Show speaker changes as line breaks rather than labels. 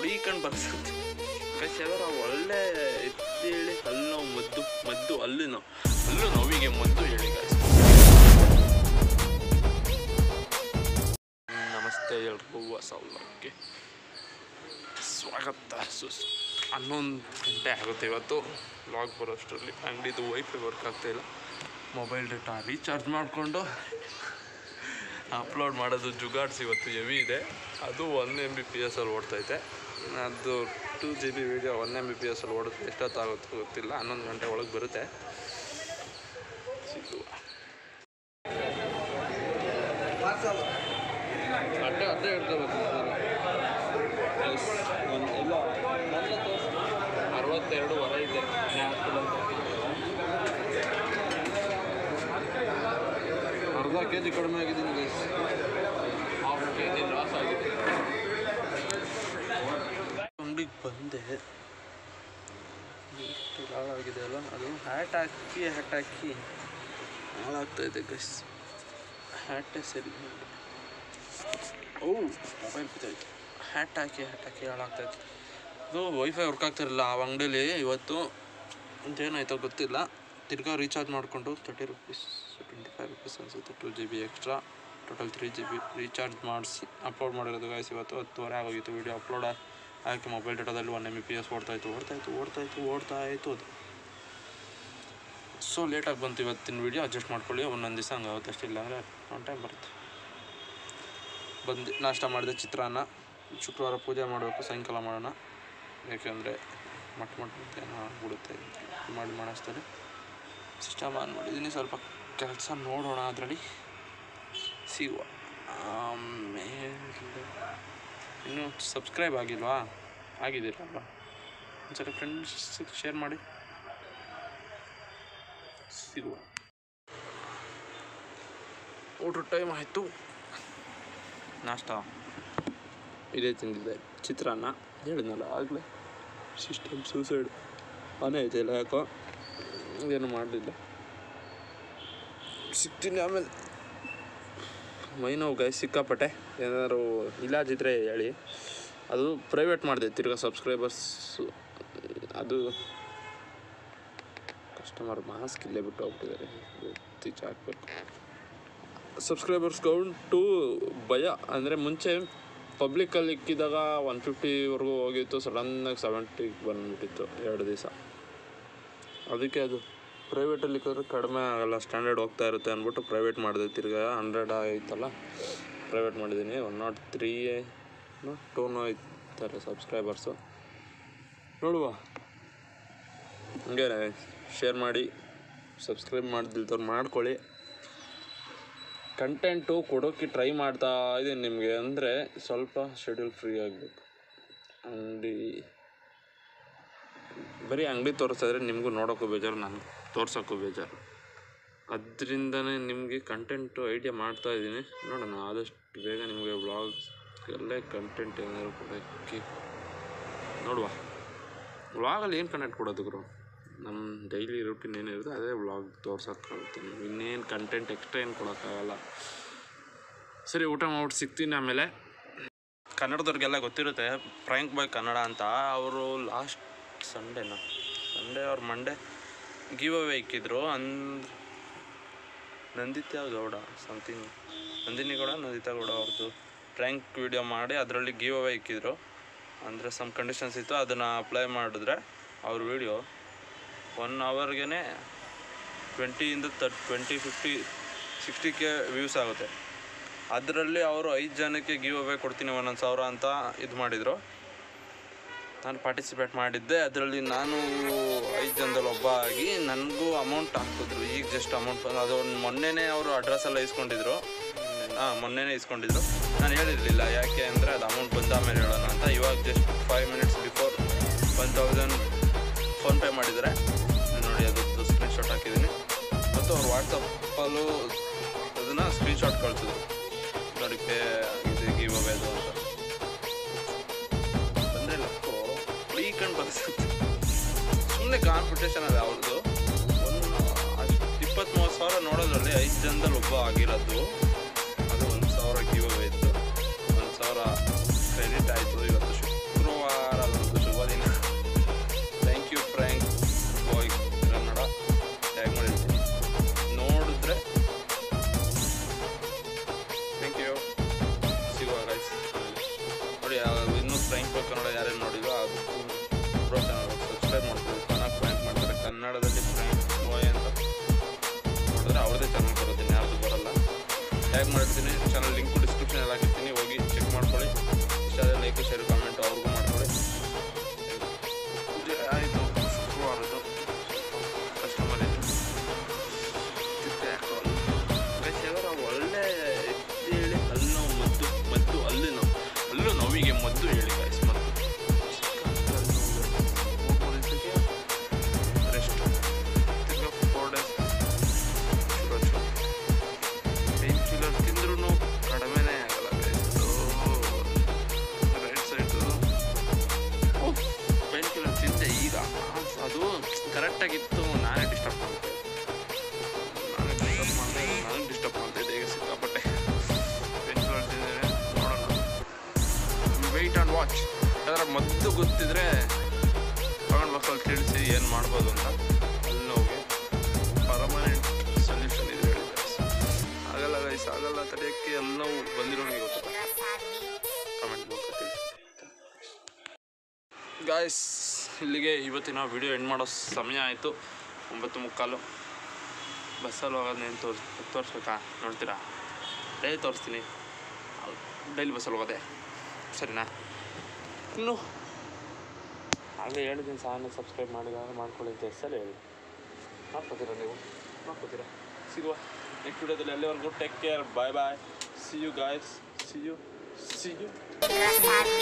ಹೊಯ್ಕೊಂಡು ಬರ್ಸುತ್ತೆ guys ಯಾವ್ದಾರ ಒಳ್ಳೆ ಎತ್ತೇಳಿ ಹಲ್ಲು ನೋವು ಮದ್ದು ಮದ್ದು ಹಲ್ಲು ನೋವು ಹಲ್ಲು ನೋವಿಗೆ ಮದ್ದು ಹೇಳಿ ಗೈಸ್ ನಮಸ್ತೆ ಎಲ್ರಿಗೂ ಹೊಸ ವ್ಲಾಗ್ಗೆ ಸ್ವಾಗತ ಸುಸ್ ಹನ್ನೊಂದು ಗಂಟೆ ಆಗುತ್ತೆ ಇವತ್ತು ವ್ಲಾಗ್ ಬರೋಷ್ಟರಲ್ಲಿ ಅಂಗಡಿದು ವೈಫೈ ವರ್ಕ್ ಆಗ್ತಾಯಿಲ್ಲ ಮೊಬೈಲ್ ಡೇಟಾ ರೀಚಾರ್ಜ್ ಮಾಡಿಕೊಂಡು ಅಪ್ಲೋಡ್ ಮಾಡೋದು ಜುಗಾಡ್ಸ್ ಇವತ್ತು ಹೆವಿ ಇದೆ ಅದು one M B P S ಅಲ್ಲಿ ಓಡ್ತೈತೆ ಅದು two G B video one M B P S ಅಲ್ಲಿ ಓಡುತ್ತೆ ಎಷ್ಟೊತ್ತಾಗುತ್ತೆ ಗೊತ್ತಿಲ್ಲ ಹನ್ನೊಂದು ಗಂಟೆ ಒಳಗೆ ಬರುತ್ತೆ ಸಿಗುವ ಅಡ್ಡೆ ಅಡ್ಡೆ ಹಿಡ್ಕೋಬೇಕು ಒಂದು ಇಲ್ಲ ಅರವತ್ತೆರಡು ಹೊರ ಇದೆ ಅರ್ಧ ಕೆ ಜಿ ಕಡಿಮೆ ಆಗಿದ್ದೀನಿ guys half K G loss ಆಗಿದೆ ಅಂಗಡಿಗೆ ಬಂದೆ ಎಷ್ಟು ಹಾಳಾಗಿದೆ ಅಲ್ಲ ಅದು ಹ್ಯಾಟ್ ಹಾಕಿ ಹ್ಯಾಟ್ ಹಾಕಿ ಹಾಳಾಗ್ತಾ ಇದೆ ಗೈಸ್ ಹ್ಯಾಟೇ ಸರಿ ಓ ಮೊಬೈಲ್ ಬಿದ್ದೋಯ್ತು ಹ್ಯಾಟ್ ಹಾಕಿ ಹ್ಯಾಟ್ ಹಾಕಿ ಹಾಳಾಗ್ತಾಯಿತ್ತು ಅದು ವೈಫೈ ವರ್ಕ್ ಆಗ್ತಿರಲಿಲ್ಲ ಆ ಅಂಗಡೀಲಿ ಇವತ್ತು ಏನಾಯ್ತೋ ಗೊತ್ತಿಲ್ಲ ತಿರ್ಗಾ ರೀಚಾರ್ಜ್ ಮಾಡಿಕೊಂಡು thirty rupees twenty five rupees ಅನಿಸುತ್ತೆ two G B extra total three G B recharge ಮಾಡಿಸಿ ಅಪ್ಲೋಡ್ ಮಾಡಿರೋದು ಗಾಯ್ಸ್ ಇವತ್ತು ಹತ್ತುವರೆ ಆಗೋಗಿತ್ತು ವೀಡಿಯೋ ಅಪ್ಲೋಡ್ ಹಾಕಿ ಮೊಬೈಲ್ ಡೇಟಾದಲ್ಲಿ one M B P S ಓಡ್ತಾಯಿತ್ತು ಓಡ್ತಾಯಿತ್ತು ಓಡ್ತಾಯಿತ್ತು ಓಡ್ತಾಯಿತ್ತು ಅದು ಸೊ ಲೇಟಾಗಿ ಬಂತು ಇವತ್ತಿನ ವೀಡಿಯೋ ಅಡ್ಜಸ್ಟ್ ಮಾಡ್ಕೊಳ್ಳಿ ಒಂದೊಂದು ದಿವಸ ಹಂಗೆ ಆಗುತ್ತೆ ಅಷ್ಟಿಲ್ಲ ಅಂದರೆ ಒನ್ ಟೈಮ್ ಬರುತ್ತೆ ಬಂದು ನಾಷ್ಟ ಮಾಡಿದೆ ಚಿತ್ರಾನ್ನ ಶುಕ್ರವಾರ ಪೂಜೆ ಮಾಡಬೇಕು ಸಾಯಂಕಾಲ ಮಾಡೋಣ ಯಾಕೆಂದರೆ ಮಟ್ ಮಟ್ ಏನೋ ಆಗ್ಬಿಡುತ್ತೆ ಮಾಡಿ ಮಾಡಿಸ್ತಾರೆ ಸಿಸ್ಟಮ್ ಆನ್ ಮಾಡಿದ್ದೀನಿ ಸ್ವಲ್ಪ ಕೆಲಸ ನೋಡೋಣ ಅದರಲ್ಲಿ ಸಿಗುವ ಆಮೇಲೆ ಇನ್ನೂ ಸಬ್ಸ್ಕ್ರೈಬ್ ಆಗಿಲ್ವಾ ಆಗಿದ್ದೀರಲ್ವಾ ಒಂದ್ಸಲ ಫ್ರೆಂಡ್ಸ್ ಶೇರ್ ಮಾಡಿ ಸಿಗುವ ಊಟ ಟೈಮ್ ಆಯಿತು ನಾಷ್ಟ ಇದೇ ತಿಂದಿದ್ದೆ ಚಿತ್ರಾನ್ನ ಹೇಳಿದ್ನಲ್ಲ ಆಗಲೇ ಸಿಸ್ಟಮ್ ಸೂಸೈಡ್ ಮನೆ ಐತೆ ಇಲ್ಲ ಯಾಕೋ ಏನು ಮಾಡಲಿಲ್ಲ ಸಿಗ್ತೀನಿ ಆಮೇಲೆ ಮೈ ನೋವು ಗಾಯ ಸಿಕ್ಕಾಪಟ್ಟೆ ಏನಾದ್ರು ಇಲಾಜಿದ್ರೆ ಹೇಳಿ ಅದು ಪ್ರೈವೇಟ್ ಮಾಡಿದೆ ತಿರ್ಗಾ ಸಬ್ಸ್ಕ್ರೈಬರ್ಸ್ ಅದು ಕಸ್ಟಮರ್ ಮಾಸ್ಕ್ ಇಲ್ಲೇ ಬಿಟ್ಟು ಹೋಗ್ತಿದ್ದಾರೆ ತೀಚೆ ಹಾಕ್ಬೇಕು ಸಬ್ಸ್ಕ್ರೈಬರ್ಸ್ ಕೌಂಟು ಭಯ ಅಂದರೆ ಮುಂಚೆ ಪಬ್ಲಿಕಲ್ಲಿ ಇಕ್ಕಿದಾಗ ಒನ್ ಫಿಫ್ಟಿವರೆಗೂ ಹೋಗಿತ್ತು ಸಡನ್ನಾಗಿ ಸೆವೆಂಟಿಗೆ ಬಂದುಬಿಟ್ಟಿತ್ತು ಎರಡು ದಿವಸ ಅದಕ್ಕೆ ಅದು ಪ್ರೈವೇಟಲ್ಲಿ ಇಕ್ಕಿದ್ರೆ ಕಡಿಮೆ ಆಗಲ್ಲ ಸ್ಟ್ಯಾಂಡರ್ಡ್ ಹೋಗ್ತಾ ಇರುತ್ತೆ ಅಂದ್ಬಿಟ್ಟು ಪ್ರೈವೇಟ್ ಮಾಡಿದೆ ತಿರ್ಗಾ ಹಂಡ್ರೆಡ್ ಆಯ್ತಲ್ಲ ಪ್ರೈವೇಟ್ ಮಾಡಿದ್ದೀನಿ ಒನ್ ನಾಟ್ ತ್ರೀ ಟೂನೋ ಇರ್ತಾರೆ ಸಬ್ಸ್ಕ್ರೈಬರ್ಸು ನೋಡುವ ಹಂಗೆ ಶೇರ್ ಮಾಡಿ ಸಬ್ಸ್ಕ್ರೈಬ್ ಮಾಡ್ದಿಲ್ದವ್ರು ಮಾಡ್ಕೊಳ್ಳಿ ಕಂಟೆಂಟು ಕೊಡೋಕ್ಕೆ ಟ್ರೈ ಮಾಡ್ತಾ ಇದ್ದೀನಿ ನಿಮಗೆ ಅಂದರೆ ಸ್ವಲ್ಪ ಶೆಡ್ಯೂಲ್ ಫ್ರೀ ಆಗಬೇಕು ಅಂಗಡಿ ಬರೀ ಅಂಗಡಿ ತೋರಿಸಿದ್ರೆ ನಿಮಗೂ ನೋಡೋಕ್ಕೂ ಬೇಜಾರು ನನಗೆ ತೋರ್ಸೋಕ್ಕೂ ಬೇಜಾರು ಅದರಿಂದನೇ ನಿಮಗೆ ಕಂಟೆಂಟು ಐಡಿಯಾ ಮಾಡ್ತಾ ಇದ್ದೀನಿ ನೋಡೋಣ ಆದಷ್ಟು ಬೇಗ ನಿಮಗೆ ವ್ಲಾಗ್ಸಲ್ಲೇ ಕಂಟೆಂಟ್ ಏನಾದ್ರು ಕೊಡೋಕ್ಕೆ ನೋಡುವ ವ್ಲಾಗಲ್ಲಿ ಏನು ಕಂಟೆಂಟ್ ಕೊಡೋದು ಗುರು ನಮ್ಮ ಡೈಲಿ ರೂಟೀನ್ ಏನಿರುತ್ತೆ ಅದೇ ವ್ಲಾಗ್ ತೋರ್ಸೋಕ್ಕಾಗುತ್ತೆ ಇನ್ನೇನು ಕಂಟೆಂಟ್ ಎಕ್ಸ್ಟ್ರಾ ಏನು ಕೊಡೋಕ್ಕಾಗಲ್ಲ ಸರಿ ಊಟ ಮಾಡ್ಬಿಟ್ಟು ಸಿಗ್ತೀನಿ ಆಮೇಲೆ ಕನ್ನಡದವ್ರಿಗೆಲ್ಲ ಗೊತ್ತಿರುತ್ತೆ ಫ್ರ್ಯಾಂಕ್ ಬಾಯ್ ಕನ್ನಡ ಅಂತ ಅವರು ಲಾಸ್ಟ್ ಸಂಡೇನ ಸಂಡೇ ಅವ್ರ ಮಂಡೇ ಗಿವ್ ಅವೇ ಇಕ್ಕಿದ್ರು ಅಂದ್ ನಂದಿತ್ಯ ಗೌಡ ಸಮಥಿಂಗ್ ನಂದಿನಿ ಗೌಡ ನಂದಿತಾ ಗೌಡ ಅವ್ರದ್ದು ಪ್ರ್ಯಾಂಕ್ ವಿಡಿಯೋ ಮಾಡಿ ಅದರಲ್ಲಿ ಗಿವ್ ಅವೇ ಇಕ್ಕಿದ್ರು ಅಂದರೆ ಸಮ್ ಕಂಡೀಷನ್ಸ್ ಇತ್ತು ಅದನ್ನು ಅಪ್ಲೈ ಮಾಡಿದ್ರೆ ಅವ್ರ ವಿಡಿಯೋ ಒನ್ ಅವರ್ಗೆ ಟ್ವೆಂಟಿಯಿಂದ thirty twenty fifty sixty K views ಆಗುತ್ತೆ ಅದರಲ್ಲಿ ಅವರು ಐದು ಜನಕ್ಕೆ ಗಿವ್ ಅವೇ ಕೊಡ್ತೀನಿ ಒಂದೊಂದು ಸಾವಿರ ಅಂತ ಇದು ಮಾಡಿದರು ನಾನು ಪಾರ್ಟಿಸಿಪೇಟ್ ಮಾಡಿದ್ದೆ ಅದರಲ್ಲಿ ನಾನು ಐದು ಜನದಲ್ಲಿ ಒಬ್ಬ ಆಗಿ ನನಗೂ ಅಮೌಂಟ್ ಹಾಕಿದ್ರು ಈಗ ಜಸ್ಟ್ ಅಮೌಂಟ್ ಬಂದು ಅದು ಮೊನ್ನೆನೇ ಅವರು ಅಡ್ರೆಸ್ ಎಲ್ಲ ಇಸ್ಕೊಂಡಿದ್ರು ಹಾಂ ಮೊನ್ನೆನೇ ಇಸ್ಕೊಂಡಿದ್ರು ನಾನು ಹೇಳಿರಲಿಲ್ಲ ಯಾಕೆ ಅಂದರೆ ಅದು ಅಮೌಂಟ್ ಬಂದ ಆಮೇಲೆ ಹೇಳೋಣ ಅಂತ ಇವಾಗ just five minutes before one thousand PhonePe ಮಾಡಿದರೆ ನೋಡಿ ಅದರದ್ದು ಸ್ಕ್ರೀನ್ಶಾಟ್ ಹಾಕಿದ್ದೀನಿ ಮತ್ತು ಅವ್ರು ವಾಟ್ಸಪ್ಪಲ್ಲೂ ಅದನ್ನು ಸ್ಕ್ರೀನ್ಶಾಟ್ ಕಳಿಸಿದ್ರು ನೋಡಿ ಪೇ ಇದು ಗಿವ್ ಅವೇ ಅದು ಅಂತ ಬಂದರೆ ಲಕ್ಕು ಫ್ರೀಕಂಡು ಬರ್ಸುತ್ತೆ ಸುಮ್ಮನೆ ಕಾಂಪಿಟೇಷನ್ ಅದು ಅವ್ರದ್ದು ಒಂದು ಅಷ್ಟು ಇಪ್ಪತ್ತು ಮೂವತ್ತು ಸಾವಿರ ನೋಡೋದ್ರಲ್ಲಿ ಐದು ಜನದಲ್ಲಿ ಒಬ್ಬ ಆಗಿರೋದು ಅದು ಒಂದು ಸಾವಿರ ಗಿವ್ ಅವೇ ಇತ್ತು ಒಂದು ಸಾವಿರ ಕ್ರೆಡಿಟ್ ಆಯಿತು ಇವತ್ತು ಶುಕ್ರವಾರ ನೋಡಿ ಇನ್ನೂ ಪ್ರೈಮ್ ಪೋ ಕನ್ನಡ ಯಾರೇನು ನೋಡಿದ್ರು ಅದು ಪ್ರೋ ಚಾನಲ್ ಸಬ್ಸ್ಕ್ರೈಬ್ ಮಾಡ್ಕೊಳ್ಳಿ ಚೆನ್ನಾಗಿ ಪಾಯಿಂಟ್ ಮಾಡ್ತಾರೆ ಕನ್ನಡದಲ್ಲಿ ಪ್ರೈಮ್ ಬಾಯ್ ಅಂತ ನೋಡಿದ್ರೆ ಅವ್ರದ್ದೇ ಚಾನಲ್ ಬರುತ್ತೆ ಯಾರ್ದು ಬರಲ್ಲ ಟ್ಯಾಗ್ ಮಾಡಿರ್ತೀನಿ ಚಾನಲ್ ಲಿಂಕು ಡಿಸ್ಕ್ರಿಪ್ಷನಲ್ಲಿ ಹಾಕಿರ್ತೀನಿ ಹೋಗಿ ಚೆಕ್ ಮಾಡ್ಕೊಳ್ಳಿ ಇಷ್ಟ ಆದರೆ ಲೈಕ್ ಶೇರ್ ಕಾಮೆಂಟ್ ಅವ್ರಿಗೂ ಮಾಡ್ಕೊಳ್ಳಿ ಇದು ಆಯಿತು ಶುಕ್ರವಾರದ್ದು ಕಸ್ಟಮರ್ ಇದು ತಿಪ್ಪೆ ಹಾಕೋಲ್ಲ ಗೈಸ್ ಯಾವಾಗ ಒಳ್ಳೆ ಇದು ಹೇಳಿ ಅಲ್ಲಿ ನಾವು ಮದ್ದು ಮದ್ದು ಅಲ್ಲಿ ನಾವು ಅಲ್ಲೂ ನೋವಿಗೆ ಮದ್ದು ಹೇಳಿ ಗೈಸ್ ಮದ್ದು ರೆಸ್ಟ್ ತಿರ್ಗಾ ಫೋರ್ ಡೇಸ್ ಚಲೋ ಚಲೋ ಪೇನ್ ಕಿಲ್ಲರ್ ತಿಂದ್ರೂ ಕಡಿಮೆನೇ ಆಗಲ್ಲ ರೈಟ್ ಸೈಡು ಪೇನ್ ಕಿಲ್ಲರ್ ತಿಂದೆ ಈಗ ಅದು ಕರೆಕ್ಟಾಗಿತ್ತು ನಾನೇ ಡಿಸ್ಟರ್ಬ್ ಮಾಡ್ತೆ ನಾನೇ ಡಿಸ್ಟರ್ಬ್ ಮಾಡಿದೆ ನನಗೆ ಡಿಸ್ಟರ್ಬ್ ಮಾಡ್ತಾ ಇದ್ದೆ ಈಗ ಸಿಕ್ಕಾಪಟ್ಟೆ ಪೇನ್ ಕಿಲ್ಲರ್ ತಿಂದರೆ ನೋಡೋಣ ವೆಯ್ಟ್ ಆ್ಯಂಡ್ ವಾಚ್ ಯಾವ್ದಾರ ಮದ್ದು ಗೊತ್ತಿದ್ರೆ ಕಮೆಂಟ್ ಬಾಕ್ಸಲ್ಲಿ ತಿಳಿಸಿ ಏನು ಮಾಡ್ಬೋದು ಅಂತ ಅಲ್ಲಿ ನೋವಿಗೆ ಪರ್ಮನೆಂಟ್ ಸೊಲ್ಯೂಷನ್ ಇದೆ ಹೇಳಿ guys. ಆಗಲ್ಲ ಗೈಸ್ ಆಗಲ್ಲ ತಡೆಯೋಕ್ಕೆ ಎಲ್ಲವೂ ಬಂದಿರೋನಿಗೆ ಗೊತ್ತು ಕಮೆಂಟ್ ಮೂಲಕ ತಿಳಿಸಿ ಗಾಯ್ಸ್ ಇಲ್ಲಿಗೆ ಇವತ್ತಿನ ವಿಡಿಯೋ ಎಂಡ್ ಮಾಡೋ ಸಮಯ ಆಯಿತು ಒಂಬತ್ತು ಮುಕ್ಕಾಲು ಬಸ್ಸಲ್ಲಿ ಹೋಗೋದೇನು ತೋರ್ಸ್ ತೋರಿಸ್ಬೇಕಾ ನೋಡ್ತೀರಾ ಡೈಲಿ ತೋರಿಸ್ತೀನಿ ಡೈಲಿ ಬಸ್ಸಲ್ಲಿ ಹೋಗೋದೆ ಸರಿನಾ ಇನ್ನು ಹಾಗೆ ಹೇಳಿದ್ದೀನಿ ಸಾನ ಸಬ್ಸ್ಕ್ರೈಬ್ ಮಾಡಿದಾಗ ಮಾಡ್ಕೊಳ್ಳಿ ಅಂತ ಎಷ್ಟು ಸಲ ಹೇಳಿ ಮಾಡ್ಕೋತೀರಾ ನೀವು ಮಾಡ್ಕೋತೀರಾ ಸಿಗುವ ನೆಕ್ಸ್ಟ್ ವಿಡಿಯೋದಲ್ಲಿ ಅಲ್ಲಿವರೆಗೂ take care bye bye see you guys see you see you
Gracias.